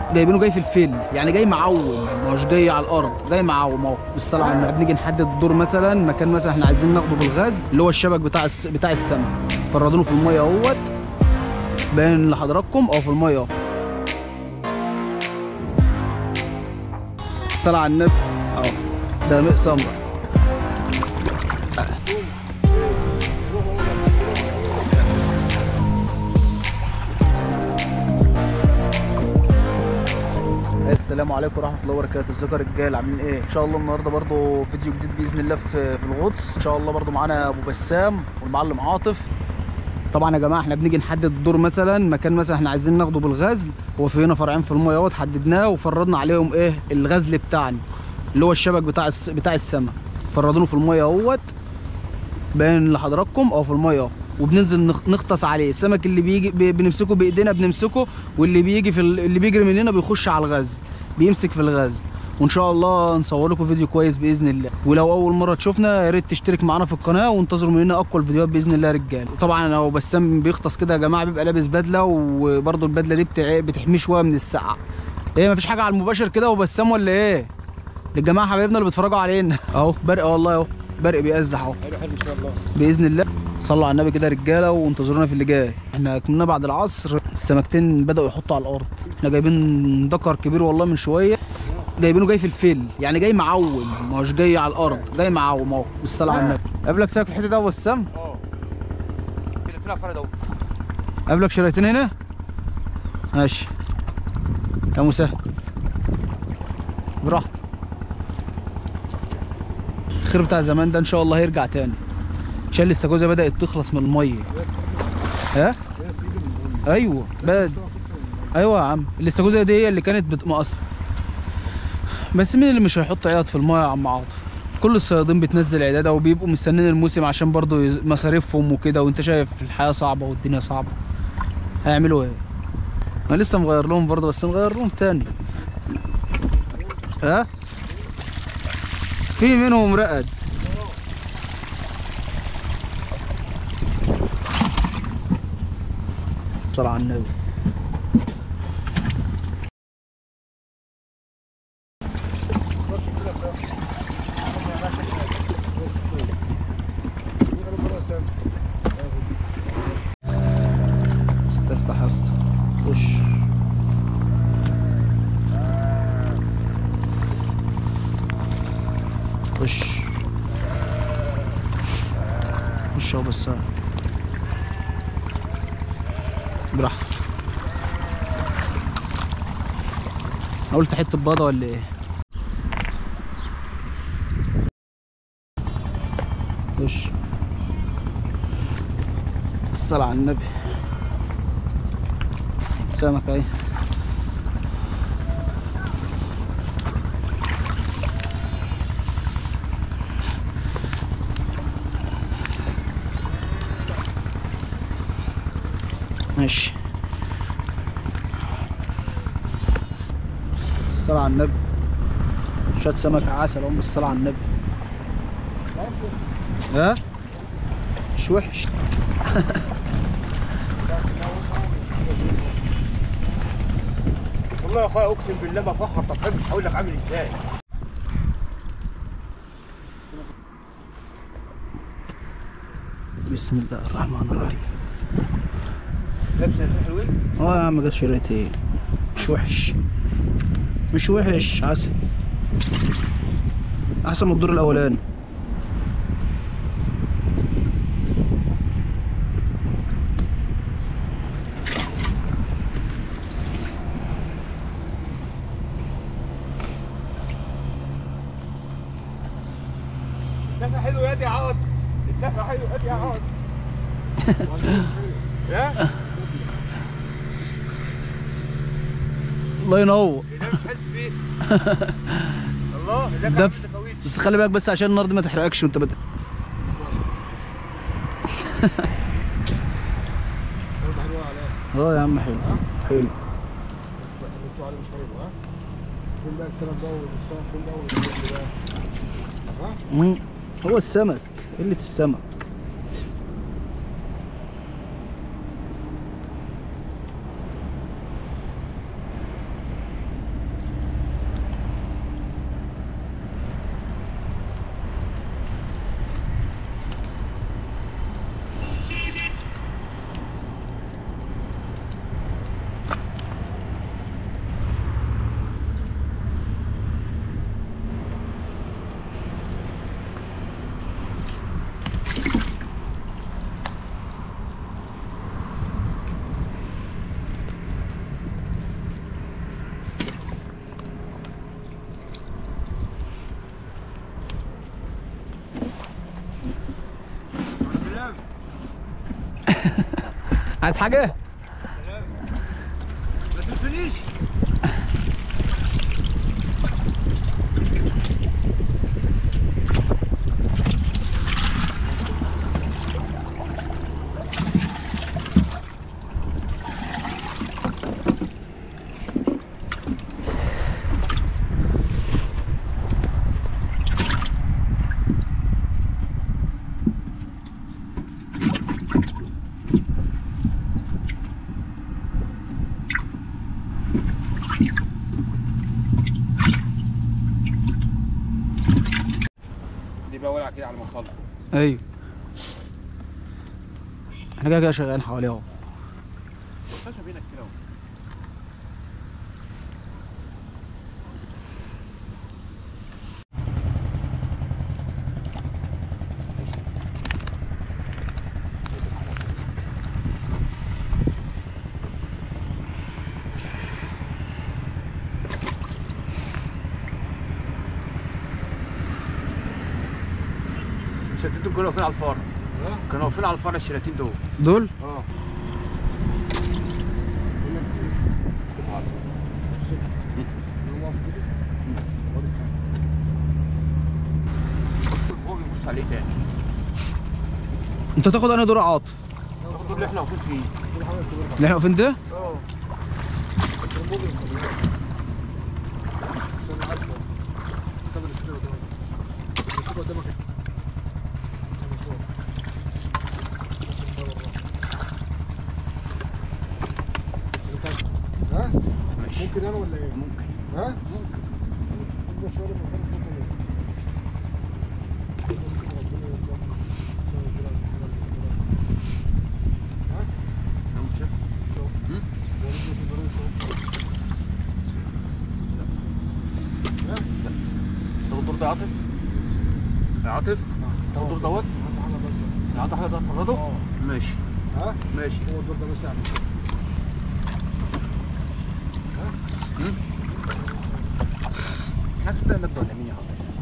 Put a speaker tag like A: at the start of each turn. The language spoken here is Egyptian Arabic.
A: جايبينه جاي في الفيل يعني جاي معوم مش جاي على الارض جاي معوم اهو بالصلاه على النبي بنيجي نحدد الدور مثلا مكان مثلا احنا عايزين ناخده بالغاز اللي هو الشبك بتاع الس... بتاع السمك فرادينه في الميه اهوت باين لحضراتكم اهو في الميه اهو الصلاه على النبي اهو ده ماء سمره السلام عليكم ورحمه الله وبركاته ازيكم يا رجاله عاملين ايه ان شاء الله النهارده برضو فيديو جديد باذن الله في في الغطس ان شاء الله برضو معانا ابو بسام والمعلم عاطف طبعا يا جماعه احنا بنيجي نحدد الدور مثلا مكان مثلا احنا عايزين ناخده بالغزل هو في هنا فرعين في الميه اهوت حددناه وفرضنا عليهم ايه الغزل بتاعنا اللي هو الشبك بتاع الس... بتاع السمك فرضينه في الميه اهوت باين لحضراتكم اهو في الميه اهو وبننزل نخ- نغطس عليه السمك اللي بيجي ب- بنمسكه بايدينا بنمسكه واللي بيجي في ال- اللي بيجري مننا بيخش على الغزل بيمسك في الغزل وان شاء الله نصور لكم فيديو كويس باذن الله ولو اول مره تشوفنا يا ريت تشترك معانا في القناه وانتظروا مننا اقوى الفيديوهات باذن الله يا رجاله طبعا لو بسام بيغطس كده يا جماعه بيبقى لابس بدله وبرده البدله دي بتع- بتحميه شويه من السقعه ايه مفيش حاجه على المباشر كده وبسام ولا ايه للجماعه حبايبنا اللي بيتفرجوا علينا اهو برق والله اهو برق بيأزح اهو
B: حلو حلو ان شاء الله
A: باذن الله صلوا على النبي كده يا رجاله وانتظرونا في اللي جاي احنا كنا بعد العصر السمكتين بداوا يحطوا على الارض احنا جايبين ذكر كبير والله من شويه جايبينه جاي في الفيل يعني جاي معوم مش جاي على الارض جاي معوم اهو بالصلاه على النبي قبلك سمك في الحته ده وسام
B: اه طلع فرد اهو
A: قبلك شرايطين هنا ماشي يا مسهل براحتك الخير بتاع زمان ده ان شاء الله هيرجع تاني عشان الاستاكوزا بدات تخلص من الميه ها ايوه بد ايوه يا عم الاستاكوزا دي هي اللي كانت بتمقص بس مين اللي مش هيحط عياط في الميه يا عم عاطف كل الصيادين بتنزل عداده وبيبقوا مستنين الموسم عشان برضو يز- مصاريفهم وكده وانت شايف الحياه صعبه والدنيا صعبه هيعملوا ايه انا لسه مغير لهم برضه بس نغير لهم تاني ها في منهم رقد صلى على النبي استفتح يا اسطى خش خش خش اهو بس براحتك أنا قلت حته بيضه ولا ايه خش الصلاة على النبي سمك اهي ماشي الصلاة على النبي شوية سمك عسل هم بالصلاة على النبي ها مش وحش
B: والله يا اخويا اقسم بالله ما فخر طب مش هقول لك عامل ازاي
A: بسم الله الرحمن الرحيم
B: لابس حلوين
A: اه يا عم ده شريت ايه مش وحش مش وحش عسل احسن من الدور الاولاني
B: الدفع حلو يا دي يا عوض الدفع حلو يا دي يا عوض يا
A: الله ينور
B: ده مش حاسس بيه الله ده
A: دف-
B: كان طويل
A: بس خلي بالك بس عشان النار دي ما تحرقكش وانت بت... اه يا عم حلو حلو
C: عليه مش حلو ها فين بقى السنه ده والسنه فين بقى والجد ده ها
A: مم. هو السمك قلة السمك عايز حاجه
B: ما تنسونيش دي بقى ولع كده على ما نخلص
A: ايوه احنا كده كده شغالين حواليه اهو
B: الخشب هنا كتير اهو الشلاتين كانوا واقفين على الفار
C: ها
B: كانوا واقفين على الفار الشلاتين دول
A: دول
B: اه
C: يقول لك ايه الصبح يوم واقف كده وريك حاجه
B: هو بيبص عليه تاني
A: انت تاخد انا دور عاطف
B: دول اللي احنا واقفين فيه
C: كل حاجه كبيره
A: اللي احنا واقفين ده
B: اه
C: الرموز الطبيعيه بس انا عارفه كاميرا السكينه قدامك السكينه قدامك انا صور ها
B: ماشي
C: ممكن انا ولا ايه؟
B: ممكن
C: ها؟ ممكن نروح شويه من مكان الفوق ولا إيه؟ ممكن ربنا يرزقنا. ها؟
B: مش
C: شوف.
B: مم.
C: ورجله في البريد شوف. ها؟
B: تاخد الدور ده يا عاطف يا عاطف تاخد الدور دوت
C: أهم حاجة بس.
B: يا عاطف احنا ده نفرده
C: اه.
B: ماشي
C: ها؟
B: ماشي
C: هو الدور ده بس يعمل كده. ها؟
B: نفس ده اللي ولا مين يا عاطف